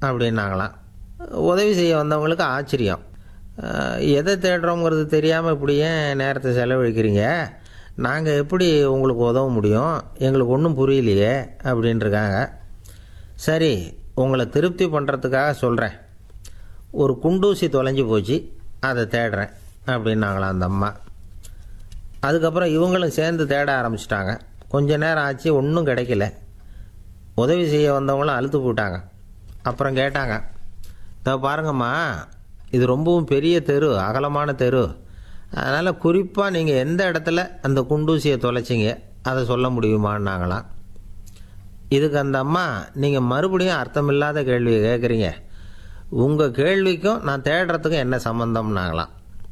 அப்படின்னாங்களாம் உதவி செய்ய வந்தவங்களுக்கு ஆச்சரியம் அஹ், எதை தேடுறோங்கிறது தெரியாமல் இப்படி ஏன் நேரத்தை செலவழிக்கிறீங்க நாங்கள் எப்படி உங்களுக்கு உதவ முடியும் எங்களுக்கு ஒன்றும் புரியலையே அப்படின்ட்டுருக்காங்க சரி உங்களை திருப்தி பண்ணுறதுக்காக சொல்கிறேன் ஒரு குண்டூசி தொலைஞ்சு போச்சு அதை தேடுறேன் அப்படின்னாங்களாம் அந்த அம்மா அதுக்கப்புறம் இவங்களும் சேர்ந்து தேட ஆரம்பிச்சிட்டாங்க கொஞ்ச நேரம் ஆச்சு ஒன்றும் கிடைக்கல உதவி செய்ய வந்தவங்களும் அழுத்து போட்டாங்க அப்புறம் கேட்டாங்க இதோ பாருங்கம்மா இது ரொம்பவும் பெரிய தெரு அகலமான தெரு அதனால் குறிப்பாக நீங்கள் எந்த இடத்துல அந்த குண்டூசியை தொலைச்சிங்க அதை சொல்ல முடியுமான்னாங்களாம் இதுக்கு அந்த அம்மா நீங்கள் மறுபடியும் அர்த்தமில்லாத கேள்வியை கேட்குறீங்க உங்கள் கேள்விக்கும் நான் தேடுறதுக்கும் என்ன சம்மந்தம்னாங்களாம்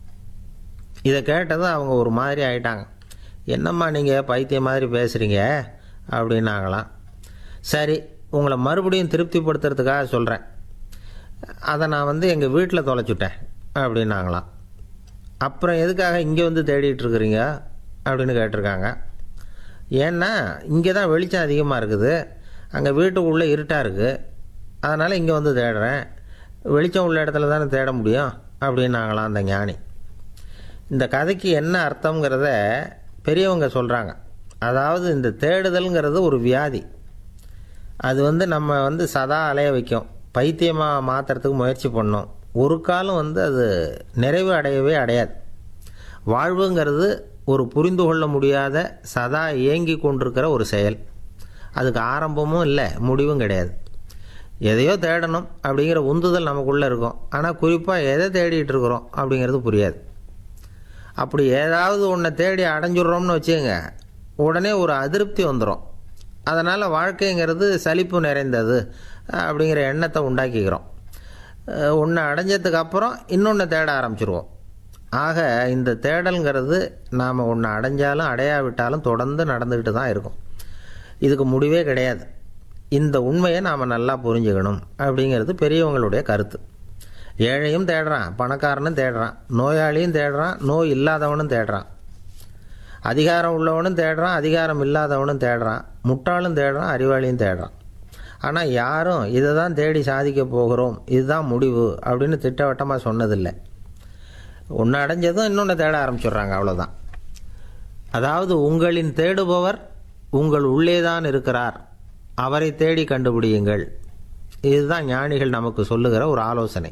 இதை கேட்டதும் அவங்க ஒரு மாதிரி ஆயிட்டாங்க என்னம்மா நீங்கள் பைத்தியம் மாதிரி பேசுகிறீங்க அப்படின்னாங்களாம் சரி உங்களை மறுபடியும் திருப்திப்படுத்துறதுக்காக சொல்கிறேன் அதை நான் வந்து எங்கள் வீட்டில் தொலைச்சுட்டேன் அப்படின்னாங்களாம் அப்புறம் எதுக்காக இங்கே வந்து தேடிட்டு இருக்கிறீங்க அப்படின்னு கேட்டிருக்காங்க ஏன்னா இங்கே தான் வெளிச்சம் அதிகமாக இருக்குது அங்கே வீட்டுக்குள்ளே இருட்டாக இருக்குது அதனால் இங்கே வந்து தேடுறேன் வெளிச்சம் உள்ள இடத்துல தானே தேட முடியும் அப்படின்னாங்களாம் அந்த ஞானி இந்த கதைக்கு என்ன அர்த்தங்கிறத பெரியவங்க சொல்கிறாங்க அதாவது இந்த தேடுதல்ங்கிறது ஒரு வியாதி அது வந்து நம்ம வந்து சதா அலைய வைக்கும் பைத்தியமாக மாற்றுறதுக்கு முயற்சி பண்ணோம் ஒரு காலம் வந்து அது நிறைவு அடையவே அடையாது வாழ்வுங்கிறது ஒரு புரிந்து கொள்ள முடியாத சதா இயங்கி கொண்டிருக்கிற ஒரு செயல் அதுக்கு ஆரம்பமும் இல்லை முடிவும் கிடையாது எதையோ தேடணும் அப்படிங்கிற உந்துதல் நமக்குள்ளே இருக்கும் ஆனால் குறிப்பாக எதை தேடிட்டு இருக்கிறோம் அப்படிங்கிறது புரியாது அப்படி ஏதாவது ஒன்றை தேடி அடைஞ்சிடுறோம்னு வச்சுக்கோங்க உடனே ஒரு அதிருப்தி வந்துடும் அதனால் வாழ்க்கைங்கிறது சலிப்பு நிறைந்தது அப்படிங்கிற எண்ணத்தை உண்டாக்கிக்கிறோம் ஒன்று அடைஞ்சதுக்கு அப்புறம் இன்னொன்று தேட ஆரம்பிச்சிருவோம் ஆக இந்த தேடல்ங்கிறது நாம் ஒன்று அடைஞ்சாலும் அடையாவிட்டாலும் தொடர்ந்து நடந்துக்கிட்டு தான் இருக்கும் இதுக்கு முடிவே கிடையாது இந்த உண்மையை நாம் நல்லா புரிஞ்சுக்கணும் அப்படிங்கிறது பெரியவங்களுடைய கருத்து ஏழையும் தேடுறான் பணக்காரனும் தேடுறான் நோயாளியும் தேடுறான் நோய் இல்லாதவனும் தேடுறான் அதிகாரம் உள்ளவனும் தேடுறான் அதிகாரம் இல்லாதவனும் தேடுறான் முட்டாளும் தேடுறான் அறிவாளியும் தேடுறான் ஆனால் யாரும் இதை தான் தேடி சாதிக்க போகிறோம் இதுதான் முடிவு அப்படின்னு திட்டவட்டமாக சொன்னதில்லை ஒன்று அடைஞ்சதும் இன்னொன்று தேட ஆரம்பிச்சிடுறாங்க அவ்வளோதான் அதாவது உங்களின் தேடுபவர் உங்கள் உள்ளே தான் இருக்கிறார் அவரை தேடி கண்டுபிடியுங்கள் இதுதான் ஞானிகள் நமக்கு சொல்லுகிற ஒரு ஆலோசனை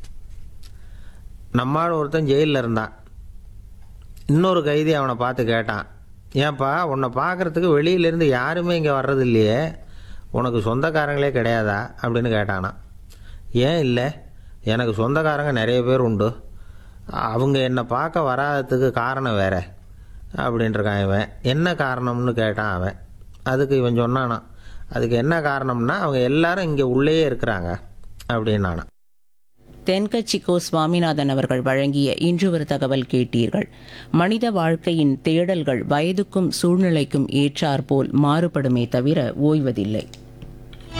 நம்மால் ஒருத்தன் ஜெயிலில் இருந்தான் இன்னொரு கைதி அவனை பார்த்து கேட்டான் ஏன்பா உன்னை பார்க்குறதுக்கு வெளியிலேருந்து யாருமே இங்கே வர்றது இல்லையே உனக்கு சொந்தக்காரங்களே கிடையாதா அப்படின்னு கேட்டானா ஏன் இல்லை எனக்கு சொந்தக்காரங்க நிறைய பேர் உண்டு அவங்க என்னை பார்க்க வராததுக்கு காரணம் வேற அப்படின்ட்டுருக்கான் இவன் என்ன காரணம்னு கேட்டான் அவன் அதுக்கு இவன் சொன்னானா அதுக்கு என்ன காரணம்னா அவங்க எல்லாரும் இங்கே உள்ளேயே இருக்கிறாங்க அப்படின்னானா தென்கட்சி கோ சுவாமிநாதன் அவர்கள் வழங்கிய இன்று ஒரு தகவல் கேட்டீர்கள் மனித வாழ்க்கையின் தேடல்கள் வயதுக்கும் சூழ்நிலைக்கும் ஏற்றாற்போல் மாறுபடுமே தவிர ஓய்வதில்லை